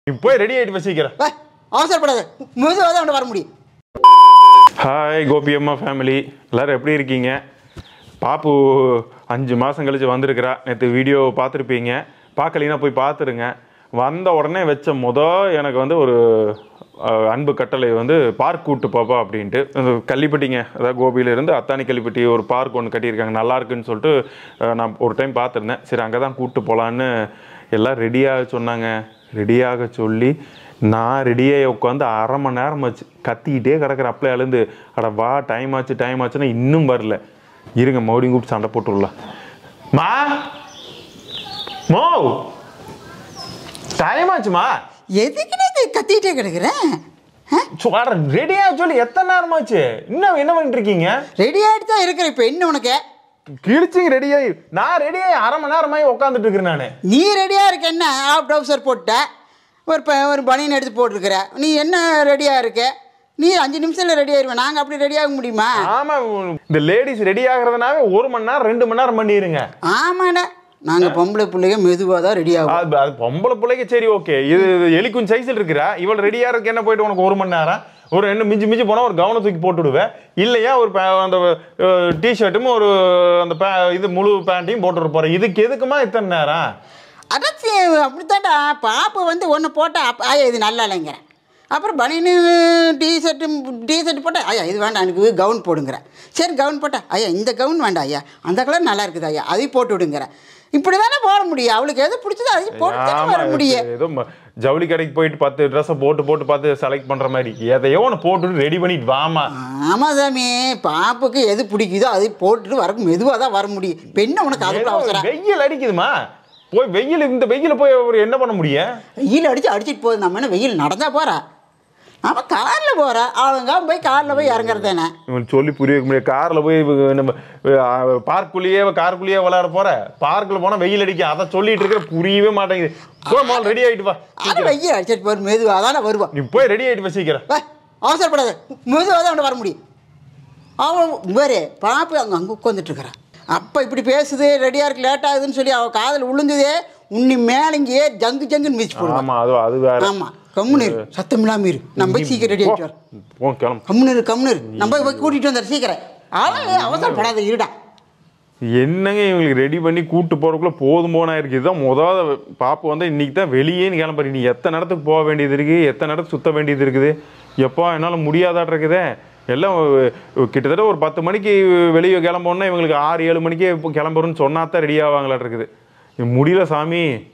நீ போய் ரெடி ஆயிட்டு வச்சிக்கிறேன் வா அவசரப்படாத மெதுவாக தான் அவன் வர முடியும் ஹாய் கோபி அம்மா ஃபேமிலி எல்லாரும் எப்படி இருக்கீங்க பாப்பு அஞ்சு மாதம் கழிச்சு வந்திருக்கிறா நேற்று வீடியோ பார்த்துருப்பீங்க பார்க்கலைன்னா போய் பார்த்துருங்க வந்த உடனே வச்ச முத எனக்கு வந்து ஒரு அஹ், அன்பு கட்டளை வந்து பார்க் கூட்டு பாப்பா அப்படின்ட்டு அந்த கள்ளிப்பட்டிங்க அதாவது கோபியிலேருந்து அத்தானி கள்ளிப்பட்டி ஒரு பார்க் ஒன்று கட்டியிருக்காங்க நல்லா இருக்குன்னு சொல்லிட்டு அஹ், நான் ஒரு டைம் பார்த்துருந்தேன் சரி அங்கே தான் கூப்பிட்டு போகலான்னு எல்லாம் ரெடியாக சொன்னாங்க ரெடியாக சொல்லி நான் ரெடியாகி உட்காந்து அரை மணி நேரம் ஆச்சு கத்திக்கிட்டே கிடக்குற அப்பளே எழுந்து அட வா டைம் ஆச்சு டைம் ஆச்சுன்னா இன்னும் வரல இருங்க மறுபடியும் கூப்பிட்டு சண்டை போட்டுடலாம் மா மோ டைம் ஆச்சுமா எதுக்குன்னு இது கத்திக்கிட்டே கிடக்குறேன் ரெடியா சொல்லி எத்தனை நேரமாச்சு இன்னும் என்ன பண்ணிட்டு இருக்கீங்க ரெடி ஆகிட்டு தான் இருக்கிற இப்போ என்ன உனக்கு கிழிச்சிங்க ரெடியாகி நான் ரெடியாகி அரை மணி நேரமாகி உட்காந்துட்டு இருக்கிறேன் நான் நீ ரெடியாக இருக்க என்ன ஆஃப் ட்ரௌசர் போட்ட ஒரு ப ஒரு பனியன் எடுத்து போட்டிருக்கிற நீ என்ன ரெடியாக இருக்க நீ அஞ்சு நிமிஷத்தில் ரெடி ஆயிடுவேன் நாங்கள் அப்படி ரெடி ஆக முடியுமா ஆமா இந்த லேடிஸ் ரெடி ஆகுறதுனாவே ஒரு மணி நேரம் ரெண்டு மணி நேரம் பண்ணிடுங்க ஆமாண்ணா நாங்கள் பொம்பளை பிள்ளைங்க மெதுவாக தான் ரெடி ஆகும் அது அது பொம்பளை பிள்ளைக்கு சரி ஓகே இது எலிக்கும் சைஸில் இருக்கிறா இவள் ரெடியா இருக்கு என்ன போயிட்டு உனக்கு ஒரு மணி நேரம் ஒரு என்ன மிஞ்சி மிஞ்சி போனா ஒரு கவனம் தூக்கி போட்டு விடுவேன் இல்லையா ஒரு பே- அந்த டிஷர்ட்டும் ஒரு அந்த பே- இது முழு பேண்ட்டையும் போட்டு போறேன் இதுக்கு எதுக்குமா இத்தனை நேரம் அதாச்சி அப்படித்தான்டா பாப்பு வந்து ஒன்று போட்டால் அப்போ ஐயா இது நல்லா இல்லைங்கிறேன் அப்புறம் பனியனு டிஷர்ட்டு டிஷர்ட் போட்டால் ஐயா இது வேண்டாம் எனக்கு கவுன் போடுங்கிறேன் சரி கவுன் போட்டா ஐயா இந்த கவுன் வேண்டாம் ஐயா அந்த கலர் நல்லா இருக்குது ஐயா அதையும் போட்டு விடுங்கிறேன் இப்படி தானே போட முடியும் அவளுக்கு எது பிடிச்சதோ அதையும் போட்டு தானே ஆமா, வர முடியும் ஏதோ ம- ஜவுளி கடைக்கு போயிட்டு பத்து ட்ரெஸ்ஸை போட்டு போட்டு பார்த்து செலக்ட் பண்ற மாதிரி எதையோ ஒன்று போட்டுட்டு ரெடி பண்ணிட்டு வாமா ஆமாம் சாமி பாப்புக்கு எது பிடிக்குதோ அதை போட்டுட்டு வர மெதுவாக தான் வர முடியும் பெண்ணை உனக்கு அதுக்கு அவசரம் வெயில் அடிக்குதுமா போய் வெயில் இந்த வெயில போய் அவர் என்ன பண்ண முடியும் வெயில் அடித்து அடிச்சிட்டு போகுது நம்ம என்ன வெயில் நடந்தா போகிறா நம்ம காரில் போகிறா அவங்க போய் காரில் போய் இறங்குறது தானே இவனுக்கு சொல்லி புரிய வைக்க முடியாது கார்ல போய் இவ- நம்ம பார்க்குள்ளேயே காருக்குள்ளேயே விளையாட போற பார்க்கில் போனா வெயில் அடிக்கும் அதை சொல்லிட்டு இருக்கிற புரியவே மாட்டேங்குது போ முதல்ல ரெடி ஆயிட்டு வா அது வெயில் அடிச்சிட்டு போகிற மெதுவாக தானே வருவான் நீ போய் ரெடி ஆயிட்டு வா சீக்கிரம் வா அவசரப்படாத மெதுவாக தான் அவனை வர முடியும் அவன் வேறு பாப்பு அங்கே அங்கே உட்காந்துட்ருக்கிறான் அப்போ இப்படி பேசுது ரெடியாக இருக்கு லேட் ஆகுதுன்னு சொல்லி அவள் காதில் விழுந்ததே உன்னி மேலே இங்கேயே ஜங்கு ஜங்குன்னு மிதிச்சு போடுவான் ஆமா அது அது வேற ஆமாம் கம்முன்னு இரு சத்தம் இல்லாமல் இரு நம்ம போய் சீக்கிரம் ரெடி ஆகிட்டு வர போ கிளம்பு கம்முன்னு இரு கம்முன்னு இரு நம்ம போய் கூட்டிகிட்டு வந்தார் சீக்கிரம் அவன் அவசரப்படாத இருடா என்னங்க இவங்களுக்கு ரெடி பண்ணி கூட்டு போறதுக்குள்ள போதும் போனா இருக்கு இதுதான் முதல் பாப்பு வந்து இன்னைக்கு தான் வெளியே கிளம்புறீங்க நீ எத்தனை இடத்துக்கு போக வேண்டியது இருக்கு எத்தனை இடத்துக்கு சுத்த வேண்டியது இருக்குது எப்பா என்னால் முடியாதாட்டு இருக்குதே எல்லாம் அஹ், கிட்டத்தட்ட ஒரு பத்து மணிக்கு வெளியே கிளம்பணும்னா இவங்களுக்கு ஆறு ஏழு மணிக்கே இப்போ கிளம்புறோன்னு சொன்னா தான் ரெடி ஆவாங்களாட்டு இருக்குது இது முடியல சாமி